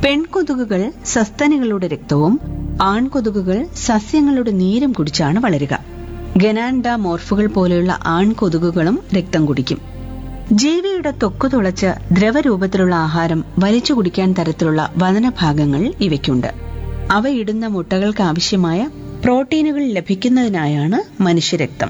പെൺകൊതുകുകൾ സസ്തനികളുടെ രക്തവും ആൺകൊതുകുകൾ സസ്യങ്ങളുടെ നീരും കുടിച്ചാണ് വളരുക ഗനാൻഡ മോർഫുകൾ പോലെയുള്ള ആൺകൊതുകുകളും രക്തം കുടിക്കും ജീവിയുടെ ത്വക്ക് തുളച്ച് ദ്രവരൂപത്തിലുള്ള ആഹാരം വലിച്ചു കുടിക്കാൻ തരത്തിലുള്ള വദനഭാഗങ്ങൾ ഇവയ്ക്കുണ്ട് അവ ഇടുന്ന മുട്ടകൾക്ക് ആവശ്യമായ പ്രോട്ടീനുകൾ ലഭിക്കുന്നതിനായാണ് മനുഷ്യരക്തം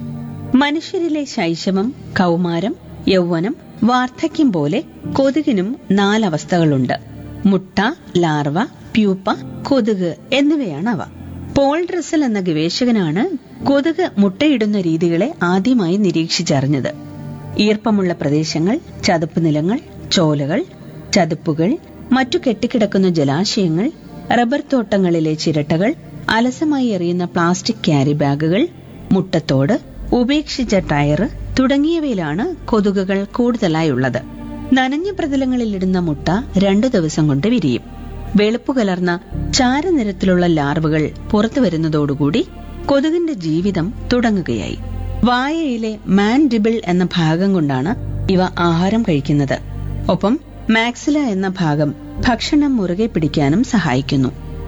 മനുഷ്യരിലെ ശൈശവം കൗമാരം യൗവനം വാർദ്ധക്യം പോലെ കൊതുകിനും നാലവസ്ഥകളുണ്ട് മുട്ട ലാർവ പ്യൂപ്പ കൊതുക് എന്നിവയാണ് അവ പോൾ ഡ്രസൽ എന്ന ഗവേഷകനാണ് കൊതുക് മുട്ടയിടുന്ന രീതികളെ ആദ്യമായി നിരീക്ഷിച്ചറിഞ്ഞത് ഈർപ്പമുള്ള പ്രദേശങ്ങൾ ചതുപ്പ് നിലങ്ങൾ ചോലകൾ ചതുപ്പുകൾ മറ്റു കെട്ടിക്കിടക്കുന്ന ജലാശയങ്ങൾ റബ്ബർ തോട്ടങ്ങളിലെ ചിരട്ടകൾ അലസമായി എറിയുന്ന പ്ലാസ്റ്റിക് ക്യാരി ബാഗുകൾ മുട്ടത്തോട് ഉപേക്ഷിച്ച ടയർ തുടങ്ങിയവയിലാണ് കൊതുകുകൾ കൂടുതലായി ഉള്ളത് നനഞ്ഞ പ്രതലങ്ങളിലിടുന്ന മുട്ട രണ്ടു ദിവസം കൊണ്ട് വിരിയും വെളുപ്പ് കലർന്ന ചാരനിറത്തിലുള്ള ലാർവകൾ പുറത്തു വരുന്നതോടുകൂടി കൊതുകിന്റെ ജീവിതം തുടങ്ങുകയായി വായയിലെ മാൻഡിബിൾ എന്ന ഭാഗം കൊണ്ടാണ് ഇവ ആഹാരം കഴിക്കുന്നത് ഒപ്പം മാക്സില എന്ന ഭാഗം ഭക്ഷണം മുറുകെ പിടിക്കാനും സഹായിക്കുന്നു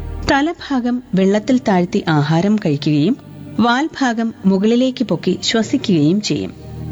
തലഭാഗം വെള്ളത്തിൽ താഴ്ത്തി ആഹാരം കഴിക്കുകയും വാൽഭാഗം മുകളിലേക്ക് പൊക്കി ശ്വസിക്കുകയും ചെയ്യും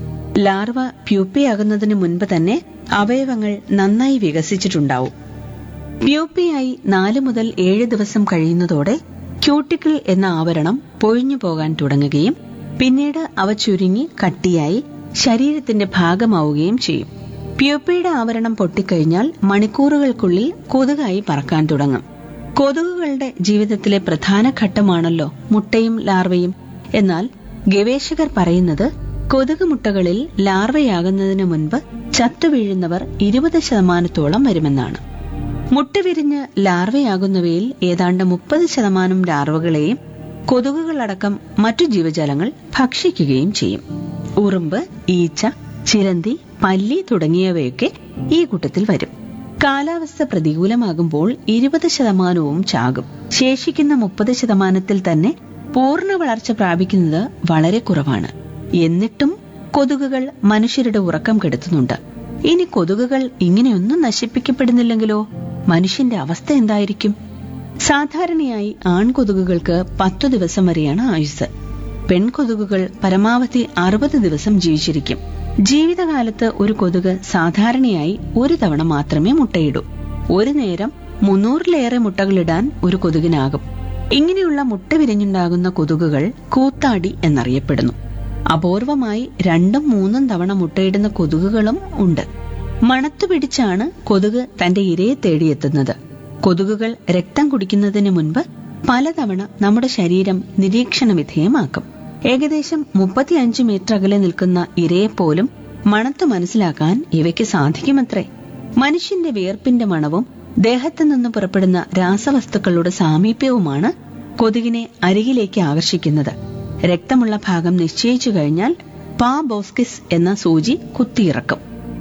ലാർവ പ്യൂപ്പയാകുന്നതിന് മുൻപ് തന്നെ അവയവങ്ങൾ നന്നായി വികസിച്ചിട്ടുണ്ടാവും പ്യൂപ്പയായി നാല് മുതൽ ഏഴ് ദിവസം കഴിയുന്നതോടെ ക്യൂട്ടിക്കിൾ എന്ന ആവരണം പൊഴിഞ്ഞു പോകാൻ തുടങ്ങുകയും പിന്നീട് അവ ചുരുങ്ങി കട്ടിയായി ശരീരത്തിന്റെ ഭാഗമാവുകയും ചെയ്യും പ്യൂപ്പയുടെ ആവരണം പൊട്ടിക്കഴിഞ്ഞാൽ മണിക്കൂറുകൾക്കുള്ളിൽ കൊതുകായി പറക്കാൻ തുടങ്ങും കൊതുകുകളുടെ ജീവിതത്തിലെ പ്രധാന ഘട്ടമാണല്ലോ മുട്ടയും ലാർവയും എന്നാൽ ഗവേഷകർ പറയുന്നത് കൊതുക് മുട്ടകളിൽ ലാർവയാകുന്നതിന് മുൻപ് ചത്തുവീഴുന്നവർ ഇരുപത് ശതമാനത്തോളം വരുമെന്നാണ് മുട്ട വിരിഞ്ഞ് ലാർവയാകുന്നവയിൽ ഏതാണ്ട് മുപ്പത് ശതമാനം ലാർവകളെയും കൊതുകുകളടക്കം മറ്റു ജീവജാലങ്ങൾ ഭക്ഷിക്കുകയും ചെയ്യും ഉറുമ്പ് ഈച്ച ചിരന്തി പല്ലി തുടങ്ങിയവയൊക്കെ ഈ കൂട്ടത്തിൽ വരും കാലാവസ്ഥ പ്രതികൂലമാകുമ്പോൾ ഇരുപത് ശതമാനവും ചാകും ശേഷിക്കുന്ന മുപ്പത് ശതമാനത്തിൽ തന്നെ പൂർണ്ണ വളർച്ച പ്രാപിക്കുന്നത് വളരെ കുറവാണ് എന്നിട്ടും കൊതുകുകൾ മനുഷ്യരുടെ ഉറക്കം കെടുത്തുന്നുണ്ട് ഇനി കൊതുകുകൾ ഇങ്ങനെയൊന്നും നശിപ്പിക്കപ്പെടുന്നില്ലെങ്കിലോ മനുഷ്യന്റെ അവസ്ഥ എന്തായിരിക്കും സാധാരണയായി ആൺകൊതുകുകൾക്ക് പത്തു ദിവസം വരെയാണ് ആയുസ് പെൺകൊതുകുകൾ പരമാവധി അറുപത് ദിവസം ജീവിച്ചിരിക്കും ജീവിതകാലത്ത് ഒരു കൊതുക് സാധാരണയായി ഒരു തവണ മാത്രമേ മുട്ടയിടൂ ഒരു നേരം മുന്നൂറിലേറെ മുട്ടകളിടാൻ ഒരു കൊതുകിനാകും ഇങ്ങനെയുള്ള മുട്ട വിരിഞ്ഞുണ്ടാകുന്ന കൊതുകുകൾ കൂത്താടി എന്നറിയപ്പെടുന്നു അപൂർവമായി രണ്ടും മൂന്നും തവണ മുട്ടയിടുന്ന കൊതുകുകളും ഉണ്ട് മണത്തു പിടിച്ചാണ് കൊതുക് തന്റെ ഇരയെ തേടിയെത്തുന്നത് കൊതുകുകൾ രക്തം കുടിക്കുന്നതിന് മുൻപ് പലതവണ നമ്മുടെ ശരീരം നിരീക്ഷണ വിധേയമാക്കും ഏകദേശം മുപ്പത്തിയഞ്ച് മീറ്റർ അകലെ നിൽക്കുന്ന ഇരയെപ്പോലും മണത്ത് മനസ്സിലാക്കാൻ ഇവയ്ക്ക് സാധിക്കുമത്രേ മനുഷ്യന്റെ വിയർപ്പിന്റെ മണവും ദേഹത്തു നിന്ന് പുറപ്പെടുന്ന രാസവസ്തുക്കളുടെ സാമീപ്യവുമാണ് കൊതുകിനെ അരികിലേക്ക് ആകർഷിക്കുന്നത് രക്തമുള്ള ഭാഗം നിശ്ചയിച്ചു കഴിഞ്ഞാൽ പാ ബോസ്കിസ് എന്ന സൂചി കുത്തിയിറക്കും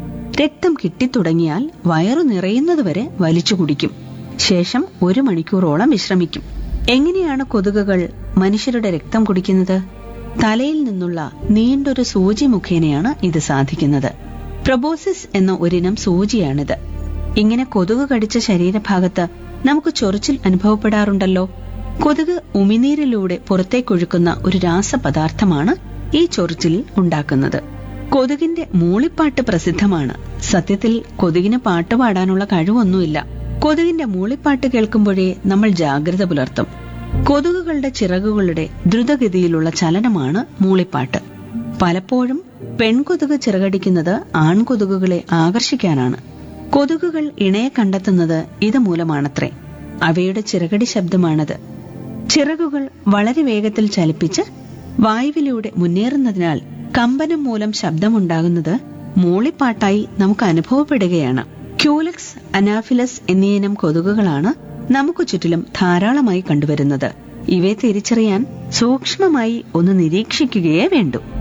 രക്തം കിട്ടിത്തുടങ്ങിയാൽ വയറു നിറയുന്നതുവരെ വലിച്ചു കുടിക്കും ശേഷം ഒരു മണിക്കൂറോളം വിശ്രമിക്കും എങ്ങനെയാണ് കൊതുകുകൾ മനുഷ്യരുടെ രക്തം കുടിക്കുന്നത് തലയിൽ നിന്നുള്ള നീണ്ടൊരു സൂചി മുഖേനയാണ് ഇത് സാധിക്കുന്നത് പ്രൊബോസിസ് എന്ന ഒരിനം സൂചിയാണിത് ഇങ്ങനെ കൊതുക് കടിച്ച ശരീരഭാഗത്ത് നമുക്ക് ചൊറിച്ചിൽ അനുഭവപ്പെടാറുണ്ടല്ലോ കൊതുക് ഉമിനീരിലൂടെ പുറത്തേക്കൊഴുക്കുന്ന ഒരു രാസപദാർത്ഥമാണ് ഈ ചൊറിച്ചിൽ ഉണ്ടാക്കുന്നത് കൊതുകിന്റെ മൂളിപ്പാട്ട് പ്രസിദ്ധമാണ് സത്യത്തിൽ കൊതുകിന് പാട്ട് പാടാനുള്ള കഴിവൊന്നുമില്ല കൊതുകിന്റെ മൂളിപ്പാട്ട് കേൾക്കുമ്പോഴേ നമ്മൾ ജാഗ്രത പുലർത്തും കൊതുകുകളുടെ ചിറകുകളുടെ ദ്രുതഗതിയിലുള്ള ചലനമാണ് മൂളിപ്പാട്ട് പലപ്പോഴും പെൺകൊതുക് ചിറകടിക്കുന്നത് ആൺകൊതുകുകളെ ആകർഷിക്കാനാണ് കൊതുകുകൾ ഇണയെ കണ്ടെത്തുന്നത് ഇതുമൂലമാണത്രേ അവയുടെ ചിറകടി ശബ്ദമാണത് ചിറകുകൾ വളരെ വേഗത്തിൽ ചലിപ്പിച്ച് വായുവിലൂടെ മുന്നേറുന്നതിനാൽ കമ്പനം മൂലം ശബ്ദമുണ്ടാകുന്നത് മൂളിപ്പാട്ടായി നമുക്ക് അനുഭവപ്പെടുകയാണ് ക്യൂലക്സ് അനാഫിലസ് എന്നീനം കൊതുകുകളാണ് നമുക്ക് ചുറ്റിലും ധാരാളമായി കണ്ടുവരുന്നത് ഇവയെ തിരിച്ചറിയാൻ സൂക്ഷ്മമായി ഒന്ന് നിരീക്ഷിക്കുകയേ വേണ്ടൂ